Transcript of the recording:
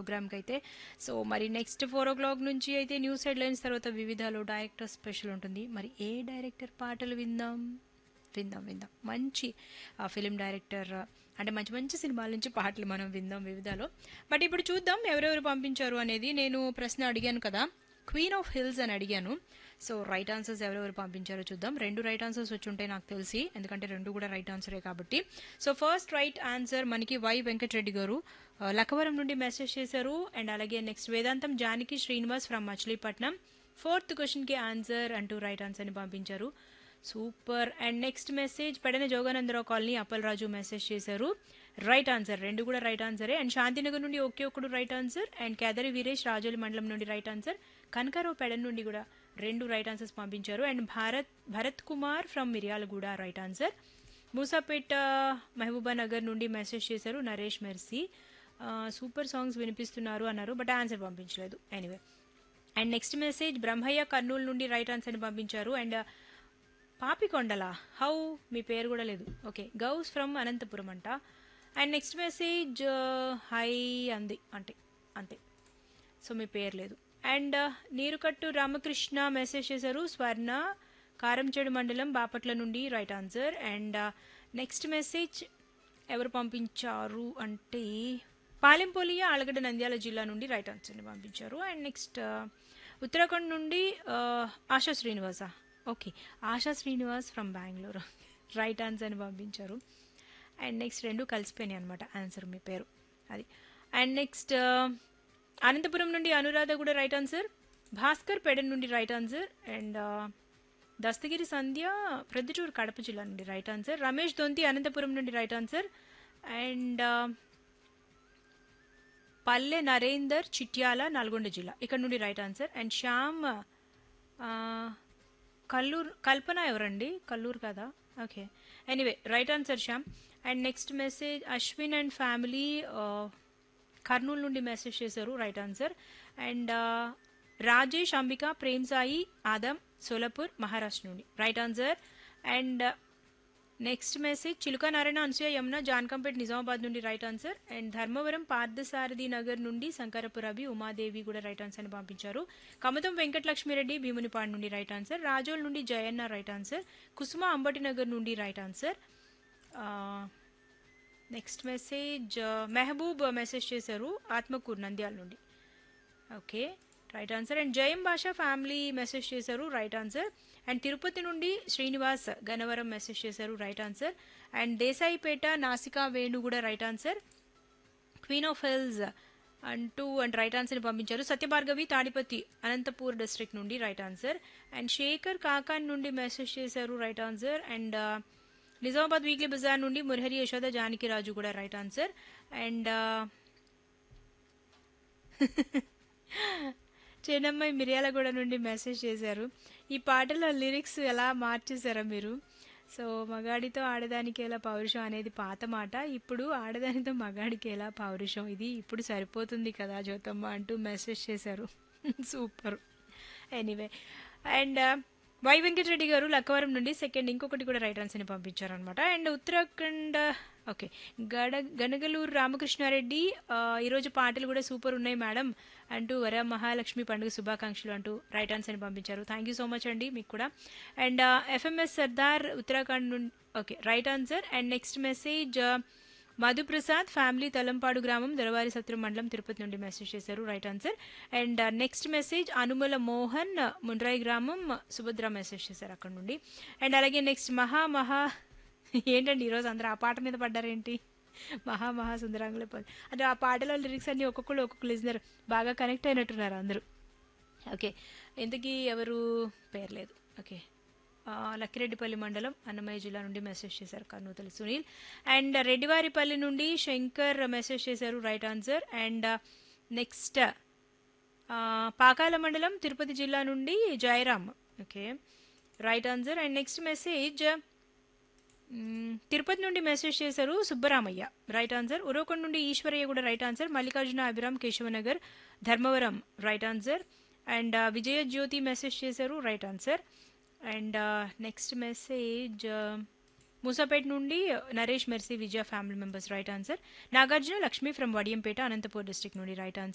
ప్రోగ్రామ్కి అయితే సో మరి నెక్స్ట్ ఫోర్ ఓ క్లాక్ నుంచి అయితే న్యూస్ హెడ్లైన్స్ తర్వాత వివిధాలో డైరెక్టర్ స్పెషల్ ఉంటుంది మరి ఏ డైరెక్టర్ పాటలు విందాం విందాం విందాం మంచి ఫిలిం డైరెక్టర్ అంటే మంచి మంచి సినిమాల నుంచి పాటలు మనం విందాం వివిధాలో బట్ ఇప్పుడు చూద్దాం ఎవరెవరు పంపించారు అనేది నేను ప్రశ్న అడిగాను కదా క్వీన్ ఆఫ్ హిల్స్ అని అడిగాను సో రైట్ ఆన్సర్స్ ఎవరెవరు పంపించారో చూద్దాం రెండు రైట్ ఆన్సర్స్ వచ్చి ఉంటాయి నాకు తెలిసి ఎందుకంటే రెండు కూడా రైట్ ఆన్సరే కాబట్టి సో ఫస్ట్ రైట్ ఆన్సర్ మనకి వై వెంకటరెడ్డి గారు ఆ, లక్కవరం నుండి మెసేజ్ చేశారు అండ్ అలాగే next Vedantam Janaki Srinivas from Machilipatnam fourth క్వశ్చన్కి ఆన్సర్ అంటూ రైట్ ఆన్సర్ని పంపించారు super and next message Pedana Joganandarao colony Appalaraju message చేశారు రైట్ ఆన్సర్ రెండు కూడా రైట్ ఆన్సరే అండ్ శాంతినగర్ నుండి ఒకే ఒక్కడు right answer and Kedari Veeresh Rajoli మండలం నుండి రైట్ ఆన్సర్ కనకారావు పెడన్ నుండి కూడా రెండు రైట్ ఆన్సర్స్ పంపించారు and Bharat Bharat Kumar from Miryalaguda right answer Moosapet Mahabubnagar నుండి మెసేజ్ చేశారు నరేష్ మెర్సీ ఆ, సూపర్ సాంగ్స్ వినిపిస్తున్నారు అన్నారు బట్ ఆన్సర్ పంపించలేదు anyway and next message Brahmayya Kurnool నుండి రైట్ ఆన్సర్ని పంపించారు అండ్ పాపికొండల హౌ మీ పేరు కూడా లేదు ఓకే గౌస్ ఫ్రమ్ అనంతపురం అంట అండ్ నెక్స్ట్ మెసేజ్ హై అంది అంటే అంతే సో మీ పేరు లేదు అండ్ నీరుకట్టు రామకృష్ణ మెసేజ్ చేశారు స్వర్ణ కారంచేడు మండలం బాపట్ల నుండి right answer and next message ఎవరు పంపించారు అంటే పాలెంపోలియా ఆలగడ్డ నంద్యాల జిల్లా నుండి రైట్ ఆన్సర్ని పంపించారు అండ్ నెక్స్ట్ ఉత్తరాఖండ్ నుండి ఆ, Asha Srinivasa okay Asha Srinivas from Bengaluru right ఆన్సర్ని పంపించారు అండ్ నెక్స్ట్ రెండు కలిసిపోయినాయి అనమాట ఆన్సర్ మీ పేరు అది అండ్ నెక్స్ట్ అనంతపురం నుండి అనురాధ కూడా రైట్ ఆన్సర్ భాస్కర్ పెడన్ నుండి right answer and Dastagiri Sandhya Proddatur Kadapa జిల్లా నుండి రైట్ ఆన్సర్ రమేష్ దొంతి అనంతపురం నుండి రైట్ ఆన్సర్ అండ్ పల్లె నరేందర్ చిట్యాల నల్గొండ జిల్లా ఇక్కడ నుండి రైట్ ఆన్సర్ అండ్ శ్యామ్ ఆ, కల్లూరు కల్పన ఎవరండి కల్లూరు కదా okay anyway right answer Shyam and next message Ashwin and family Kurnool నుండి మెసేజ్ చేశారు right answer and Rajesh Ambika Prem Sai Adam Solapur Maharashtra నుండి right answer and next message Chiluka Narayana Anasuya Yamuna Jankampet Nizamabad నుండి right answer and Dharmavaram Parthasarathi Nagar నుండి శంకరపురభి ఉమాదేవి కూడా రైట్ ఆన్సర్ అని పంపించారు కమతం వెంకటలక్ష్మిరెడ్డి భీమునిపాడు నుండి రైట్ ఆన్సర్ రాజోల్ నుండి జయన్న రైట్ ఆన్సర్ కుసుమ అంబటి నగర్ నుండి right answer next message Mehboob message చేశారు ఆత్మకూరు నంద్యాల నుండి okay right answer and Jayam Basha family message చేశారు రైట్ ఆన్సర్ అండ్ తిరుపతి నుండి శ్రీనివాస్ గనవరం మెసేజ్ చేశారు right answer and Desaipet Nasika Venu కూడా right answer queen of hills అంటూ అండ్ రైట్ ఆన్సర్ని పంపించారు సత్యభార్గవి తాడిపతి అనంతపూర్ డిస్ట్రిక్ట్ నుండి రైట్ ఆన్సర్ అండ్ శేఖర్ కాకాన్ నుండి మెసేజ్ చేశారు right answer and Nizamabad weekly bazaar నుండి మురహరి యశోద జానకి రాజు కూడా రైట్ ఆన్సర్ అండ్ చిన్నమ్మాయి మిర్యాలగూడ నుండి మెసేజ్ చేశారు ఈ పాటలో లిరిక్స్ ఎలా మార్చేశారా మీరు సో మగాడితో ఆడదానికి ఎలా పౌరుషం అనేది పాత మాట ఇప్పుడు ఆడదానితో మగాడికి ఎలా పౌరుషం ఇది ఇప్పుడు సరిపోతుంది కదా జ్యోతమ్మ అంటూ మెసేజ్ చేశారు super anyway and Y Venkatareddy garu Lakkavaram నుండి సెకండ్ ఇంకొకటి కూడా రైట్ ఆన్సర్ని పంపించారనమాట అండ్ ఉత్తరాఖండ్ ఓకే గడ గనగలూరు రామకృష్ణారెడ్డి ఆ, ఈరోజు పాటలు కూడా సూపర్ ఉన్నాయి మేడం అంటూ వర మహాలక్ష్మి పండుగ శుభాకాంక్షలు అంటూ రైట్ ఆన్సర్ని పంపించారు థ్యాంక్ యూ సో మచ్ అండి మీకు కూడా అండ్ ఎఫ్ఎంఎస్ సర్దార్ ఉత్తరాఖండ్ నుండి okay right answer and next message Madhuprasad family Talampadu గ్రామం దొరవారి సత్రం మండలం తిరుపతి నుండి మెసేజ్ చేశారు right answer and next message Anumala Mohan Mundrayi గ్రామం సుభద్ర మెసేజ్ చేశారు అక్కడ నుండి అండ్ అలాగే నెక్స్ట్ మహా మహా ఏంటండి ఈరోజు అందరూ ఆ పాట మీద పడ్డారేంటి మహా మహా సుందరాంగుల పది అంటే ఆ పాటలో లిరిక్స్ అన్ని ఒక్కొక్కరు ఒక్కొక్క లిజనర్ బాగా కనెక్ట్ అయినట్టున్నారు అందరూ ఓకే ఇంతకీ ఎవరు పేరు లేదు ఓకే ఆ, లక్కిరెడ్డిపల్లి మండలం అన్నమయ్య జిల్లా నుండి మెసేజ్ చేశారు కర్నూతలి సునీల్ అండ్ రెడ్డివారిపల్లి నుండి శంకర్ మెసేజ్ చేశారు right answer and next Pakala మండలం తిరుపతి జిల్లా నుండి Jayaram okay right answer and next message hmm, Tirupati నుండి మెసేజ్ చేశారు సుబ్బరామయ్య రైట్ ఆన్సర్ ఉరవకొండ నుండి ఈశ్వరయ్య కూడా right answer Mallikarjuna Abhiram Keshavanagar Dharmavaram right answer and Vijaya Jyothi message చేశారు right answer and next message Moosapet నుండి Naresh Mercy Vijaya family members right answer Nagarjuna Lakshmi from Vadiyampeta Anantapur district నుండి రైట్ ఆన్సర్